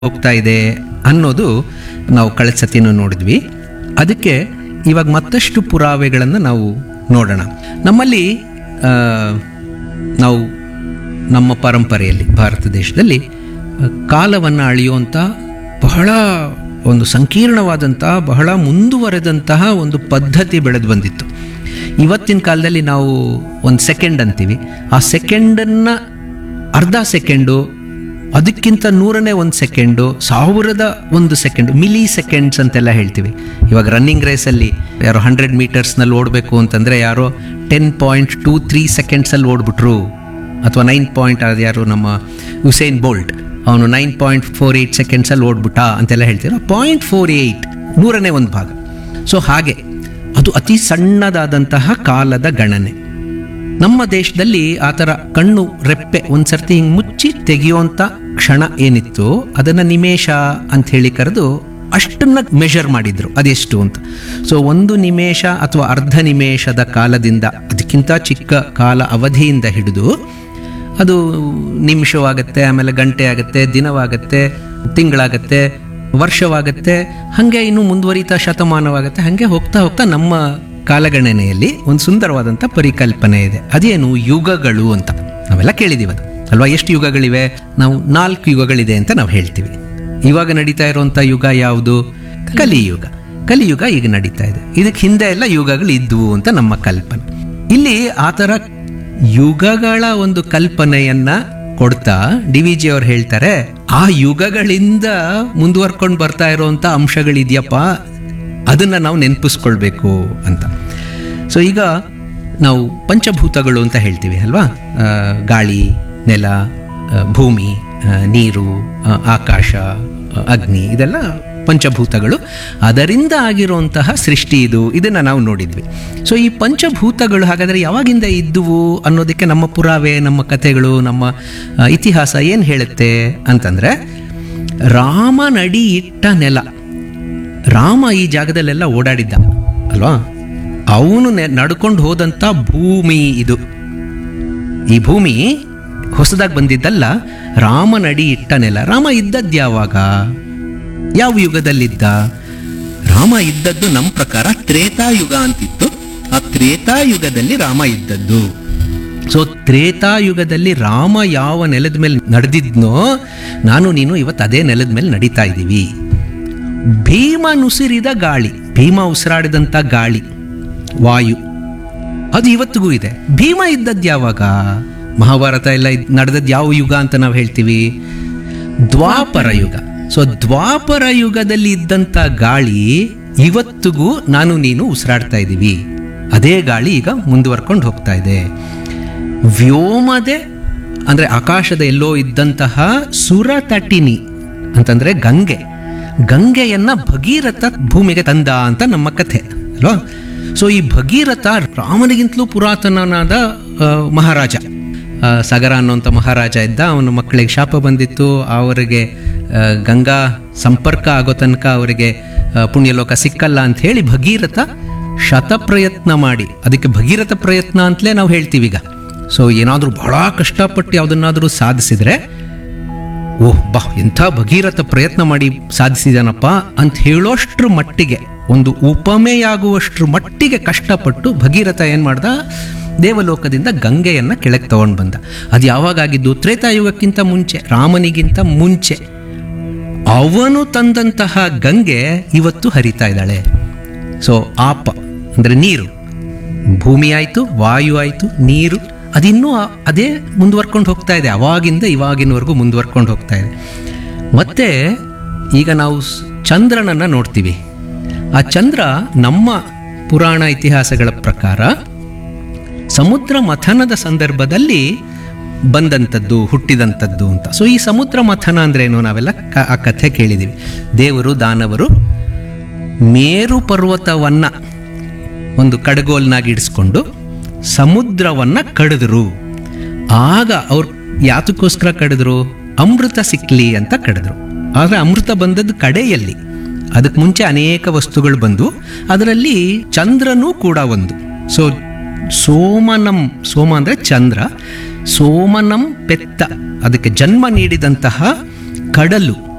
ಹೋಗ್ತಾ ಇದೆ ಅನ್ನೋದು ನಾವು ಕಳೆದ ಸತಿನೂ ನೋಡಿದ್ವಿ ಅದಕ್ಕೆ ಇವಾಗ ಮತ್ತಷ್ಟು ಪುರಾವೆಗಳನ್ನು ನಾವು ನೋಡೋಣ ನಮ್ಮಲ್ಲಿ ಆ, ನಾವು ನಮ್ಮ ಪರಂಪರೆಯಲ್ಲಿ ಭಾರತ ದೇಶದಲ್ಲಿ ಕಾಲವನ್ನು ಅಳೆಯುವಂಥ ಬಹಳ ಒಂದು ಸಂಕೀರ್ಣವಾದಂತಹ ಬಹಳ ಮುಂದುವರೆದಂತಹ ಒಂದು ಪದ್ಧತಿ ಬೆಳೆದು ಬಂದಿತ್ತು ಇವತ್ತಿನ ಕಾಲದಲ್ಲಿ ನಾವು ಒಂದು ಸೆಕೆಂಡ್ ಅಂತೀವಿ ಆ ಸೆಕೆಂಡನ್ನು ಅರ್ಧ ಸೆಕೆಂಡು ಅದಕ್ಕಿಂತ ನೂರನೇ ಒಂದು ಸೆಕೆಂಡು ಸಾವಿರದ ಒಂದು ಸೆಕೆಂಡು ಮಿಲಿ ಸೆಕೆಂಡ್ಸ್ ಅಂತೆಲ್ಲ ಹೇಳ್ತೀವಿ ಇವಾಗ ರನ್ನಿಂಗ್ ರೇಸಲ್ಲಿ ಯಾರೋ ಹಂಡ್ರೆಡ್ ಮೀಟರ್ಸ್ನಲ್ಲಿ ಓಡಬೇಕು ಅಂತಂದರೆ ಯಾರೋ ಟೆನ್ ಪಾಯಿಂಟ್ ಟೂ ತ್ರೀ ಸೆಕೆಂಡ್ಸಲ್ಲಿ ಓಡ್ಬಿಟ್ರು ಅಥವಾ ನೈನ್ ಪಾಯಿಂಟ್ ಅದು ಯಾರು ನಮ್ಮ ಹುಸೇನ್ ಬೋಲ್ಟ್ ಅವನು ನೈನ್ ಪಾಯಿಂಟ್ ಫೋರ್ ಏಯ್ಟ್ ಸೆಕೆಂಡ್ಸಲ್ಲಿ ಓಡ್ಬಿಟ್ಟ ಅಂತೆಲ್ಲ ಹೇಳ್ತೀರ ಪಾಯಿಂಟ್ ಫೋರ್ ಏಯ್ಟ್ ನೂರನೇ ಒಂದು ಭಾಗ ಸೊ ಹಾಗೆ ಅದು ಅತಿ ಸಣ್ಣದಾದಂತಹ ಕಾಲದ ಗಣನೆ ನಮ್ಮ ದೇಶದಲ್ಲಿ ಆ ಥರ ಕಣ್ಣು ರೆಪ್ಪೆ ಒಂದ್ಸರ್ತಿ ಹಿಂಗೆ ಮುಚ್ಚಿ ತೆಗೆಯುವಂಥ ಕ್ಷಣ ಏನಿತ್ತು ಅದನ್ನು ನಿಮೇಷ ಅಂತ ಹೇಳಿ ಕರೆದು ಅಷ್ಟನ್ನ ಮೆಷರ್ ಮಾಡಿದ್ರು ಅದೆಷ್ಟು ಅಂತ ಸೊ ಒಂದು ನಿಮೇಷ ಅಥವಾ ಅರ್ಧ ನಿಮೇಷದ ಕಾಲದಿಂದ ಅದಕ್ಕಿಂತ ಚಿಕ್ಕ ಕಾಲ ಅವಧಿಯಿಂದ ಹಿಡಿದು ಅದು ನಿಮಿಷವಾಗತ್ತೆ ಆಮೇಲೆ ಗಂಟೆ ಆಗುತ್ತೆ ದಿನವಾಗತ್ತೆ ತಿಂಗಳಾಗತ್ತೆ ವರ್ಷವಾಗತ್ತೆ ಹಾಗೆ ಇನ್ನು ಮುಂದುವರಿತಾ ಶತಮಾನವಾಗತ್ತೆ ಹಾಗೆ ಹೋಗ್ತಾ ಹೋಗ್ತಾ ನಮ್ಮ ಕಾಲಗಣನೆಯಲ್ಲಿ ಒಂದು ಸುಂದರವಾದಂಥ ಪರಿಕಲ್ಪನೆ ಇದೆ ಅದೇನು ಯುಗಗಳು ಅಂತ ನಾವೆಲ್ಲ ಕೇಳಿದ್ದೀವಿ ಅದು ಅಲ್ವಾ ಎಷ್ಟು ಯುಗಗಳಿವೆ ನಾವು ನಾಲ್ಕು ಯುಗಗಳಿದೆ ಅಂತ ನಾವು ಹೇಳ್ತೀವಿ ಇವಾಗ ನಡೀತಾ ಇರುವಂಥ ಯುಗ ಯಾವುದು ಕಲಿಯುಗ ಕಲಿಯುಗ ಈಗ ನಡೀತಾ ಇದೆ ಇದಕ್ಕೆ ಹಿಂದೆ ಎಲ್ಲ ಯುಗಗಳು ಇದ್ವು ಅಂತ ನಮ್ಮ ಕಲ್ಪನೆ ಇಲ್ಲಿ ಆ ಥರ ಯುಗಗಳ ಒಂದು ಕಲ್ಪನೆಯನ್ನ ಕೊಡ್ತಾ ಡಿ ವಿ ಜಿ ಅವ್ರು ಹೇಳ್ತಾರೆ ಆ ಯುಗಗಳಿಂದ ಮುಂದುವರ್ಕೊಂಡು ಬರ್ತಾ ಇರುವಂಥ ಅಂಶಗಳಿದೆಯಪ್ಪ ಅದನ್ನ ನಾವು ನೆನಪಿಸ್ಕೊಳ್ಬೇಕು ಅಂತ ಸೊ ಈಗ ನಾವು ಪಂಚಭೂತಗಳು ಅಂತ ಹೇಳ್ತೀವಿ ಅಲ್ವಾ ಆ, ಗಾಳಿ ನೆಲ ಆ, ಭೂಮಿ ಆ, ನೀರು ಆ, ಆಕಾಶ ಆ, ಅಗ್ನಿ ಇದೆಲ್ಲ ಪಂಚಭೂತಗಳು ಅದರಿಂದ ಆಗಿರುವಂತಹ ಸೃಷ್ಟಿ ಇದು ಇದನ್ನ ನಾವು ನೋಡಿದ್ವಿ ಸೊ ಈ ಪಂಚಭೂತಗಳು ಹಾಗಾದರೆ ಯಾವಾಗಿಂದ ಇದ್ದುವು ಅನ್ನೋದಕ್ಕೆ ನಮ್ಮ ಪುರಾವೆ ನಮ್ಮ ಕಥೆಗಳು ನಮ್ಮ ಆ, ಇತಿಹಾಸ ಏನು ಹೇಳುತ್ತೆ ಅಂತಂದ್ರೆ ರಾಮನಡಿ ಇಟ್ಟ ನೆಲ ರಾಮ ಈ ಜಾಗದಲ್ಲೆಲ್ಲ ಓಡಾಡಿದ್ದ ಅಲ್ವಾ ಅವನು ನಡ್ಕೊಂಡು ಹೋದಂಥ ಭೂಮಿ ಇದು ಈ ಭೂಮಿ ಹೊಸದಾಗಿ ಬಂದಿದ್ದಲ್ಲ ರಾಮನಡಿ ಇಟ್ಟ ನೆಲ ರಾಮ ಇದ್ದದ್ದು ಯಾವಾಗ ಯಾವ ಯುಗದಲ್ಲಿದ್ದ ರಾಮ ಇದ್ದದ್ದು ನಮ್ಮ ಪ್ರಕಾರ ತ್ರೇತಾಯುಗ ಅಂತಿತ್ತು ಆ ತ್ರೇತಾಯುಗದಲ್ಲಿ ರಾಮ ಇದ್ದದ್ದು ಸೊ ತ್ರೇತಾಯುಗದಲ್ಲಿ ರಾಮ ಯಾವ ನೆಲದ ಮೇಲೆ ನಡೆದಿದ್ನೋ ನಾನು ನೀನು ಇವತ್ತು ಅದೇ ನೆಲದ ಮೇಲೆ ನಡೀತಾ ಇದ್ದೀವಿ ಭೀಮ ನುಸಿರಿದ ಗಾಳಿ ಭೀಮ ಉಸಿರಾಡಿದಂಥ ಗಾಳಿ ವಾಯು ಅದು ಇವತ್ತಿಗೂ ಇದೆ ಭೀಮ ಇದ್ದದ್ದು ಯಾವಾಗ ಮಹಾಭಾರತ ಎಲ್ಲ ಇದ್- ನಡೆದದ್ದು ಯಾವ ಯುಗ ಅಂತ ನಾವು ಹೇಳ್ತೀವಿ ದ್ವಾಪರ ಯುಗ ಸೊ ದ್ವಾಪರ ಯುಗದಲ್ಲಿ ಇದ್ದಂಥ ಗಾಳಿ ಇವತ್ತಿಗೂ ನಾನು ನೀನು ಉಸಿರಾಡ್ತಾ ಇದ್ದೀವಿ ಅದೇ ಗಾಳಿ ಈಗ ಮುಂದುವರ್ಕೊಂಡು ಹೋಗ್ತಾ ಇದೆ ವ್ಯೋಮದೆ ಅಂದರೆ ಆಕಾಶದ ಎಲ್ಲೋ ಇದ್ದಂತಹ ಸುರತಟಿನಿ ಅಂತಂದ್ರೆ ಗಂಗೆ ಗಂಗೆಯನ್ನ ಭಗೀರಥ ಭೂಮಿಗೆ ತಂದ ಅಂತ ನಮ್ಮ ಕಥೆ ಅಲ್ವಾ ಸೊ ಈ ಭಗೀರಥ ರಾಮನಿಗಿಂತಲೂ ಪುರಾತನನಾದ ಆ, ಮಹಾರಾಜ ಆ, ಸಗರ ಅನ್ನುವಂಥ ಮಹಾರಾಜ ಇದ್ದ ಅವನ ಮಕ್ಕಳಿಗೆ ಶಾಪ ಬಂದಿತ್ತು ಅವರಿಗೆ ಆ, ಗಂಗಾ ಸಂಪರ್ಕ ಆಗೋ ತನಕ ಅವರಿಗೆ ಆ, ಪುಣ್ಯಲೋಕ ಸಿಕ್ಕಲ್ಲ ಅಂತ ಹೇಳಿ ಭಗೀರಥ ಶತಪ್ರಯತ್ನ ಮಾಡಿ ಅದಕ್ಕೆ ಭಗೀರಥ ಪ್ರಯತ್ನ ಅಂತಲೇ ನಾವು ಹೇಳ್ತೀವಿ ಈಗ ಸೊ ಏನಾದರೂ ಬಹಳ ಕಷ್ಟಪಟ್ಟು ಯಾವುದನ್ನಾದರೂ ಸಾಧಿಸಿದ್ರೆ ಓಹ್ ಬಾ ಎಂಥ ಭಗೀರಥ ಪ್ರಯತ್ನ ಮಾಡಿ ಸಾಧಿಸಿದಾನಪ್ಪ ಅಂತ ಹೇಳೋಷ್ಟ್ರ ಮಟ್ಟಿಗೆ ಒಂದು ಉಪಮೆಯಾಗುವಷ್ಟ್ರ ಮಟ್ಟಿಗೆ ಕಷ್ಟಪಟ್ಟು ಭಗೀರಥ ಏನು ಮಾಡ್ದ ದೇವಲೋಕದಿಂದ ಗಂಗೆಯನ್ನು ಕೆಳಗೆ ತಗೊಂಡು ಬಂದ ಅದು ಯಾವಾಗಾಗಿದ್ದು ತ್ರೇತಾಯುಗಕ್ಕಿಂತ ಮುಂಚೆ ರಾಮನಿಗಿಂತ ಮುಂಚೆ ಅವನು ತಂದಂತಹ ಗಂಗೆ ಇವತ್ತು ಹರಿತಾ ಇದ್ದಾಳೆ ಸೊ ಆಪ ಅಂದರೆ ನೀರು ಭೂಮಿ ಆಯಿತು ವಾಯು ಆಯಿತು ನೀರು ಅದಿನ್ನೂ ಆ- ಅದೇ ಮುಂದುವರ್ಕೊಂಡು ಹೋಗ್ತಾ ಇದೆ ಅವಾಗಿಂದ ಇವಾಗಿನವರೆಗೂ ಮುಂದುವರ್ಕೊಂಡು ಹೋಗ್ತಾ ಇದೆ ಮತ್ತೆ ಈಗ ನಾವು ಸ್- ಚಂದ್ರನನ್ನು ನೋಡ್ತೀವಿ ಆ ಚಂದ್ರ ನಮ್ಮ ಪುರಾಣ ಇತಿಹಾಸಗಳ ಪ್ರಕಾರ ಸಮುದ್ರ ಮಥನದ ಸಂದರ್ಭದಲ್ಲಿ ಬಂದಂಥದ್ದು ಹುಟ್ಟಿದಂಥದ್ದು ಅಂತ ಸೊ ಈ ಸಮುದ್ರ ಮಥನ ಅಂದ್ರೆ ಏನು ನಾವೆಲ್ಲ ಕ- ಆ ಕಥೆ ಕೇಳಿದ್ದೀವಿ ದೇವರು ದಾನವರು ಮೇರು ಪರ್ವತವನ್ನ ಒಂದು ಕಡಗೋಲ್ನಾಗಿ ಇಡಿಸ್ಕೊಂಡು ಸಮುದ್ರವನ್ನ ಕಡಿದ್ರು ಆಗ ಅವ್ರು ಯಾತಕ್ಕೋಸ್ಕರ ಕಡಿದ್ರು ಅಮೃತ ಸಿಕ್ಲಿ ಅಂತ ಕಡಿದ್ರು ಆದರೆ ಅಮೃತ ಬಂದದ್ದು ಕಡೆಯಲ್ಲಿ ಅದಕ್ಕೆ ಮುಂಚೆ ಅನೇಕ ವಸ್ತುಗಳು ಬಂದು ಅದರಲ್ಲಿ ಚಂದ್ರನೂ ಕೂಡ ಒಂದು ಸೊ ಸೋಮನಂ ಸೋಮ ಅಂದರೆ ಚಂದ್ರ ಸೋಮನಂ ಪೆತ್ತ ಅದಕ್ಕೆ ಜನ್ಮ ನೀಡಿದಂತಹ ಕಡಲು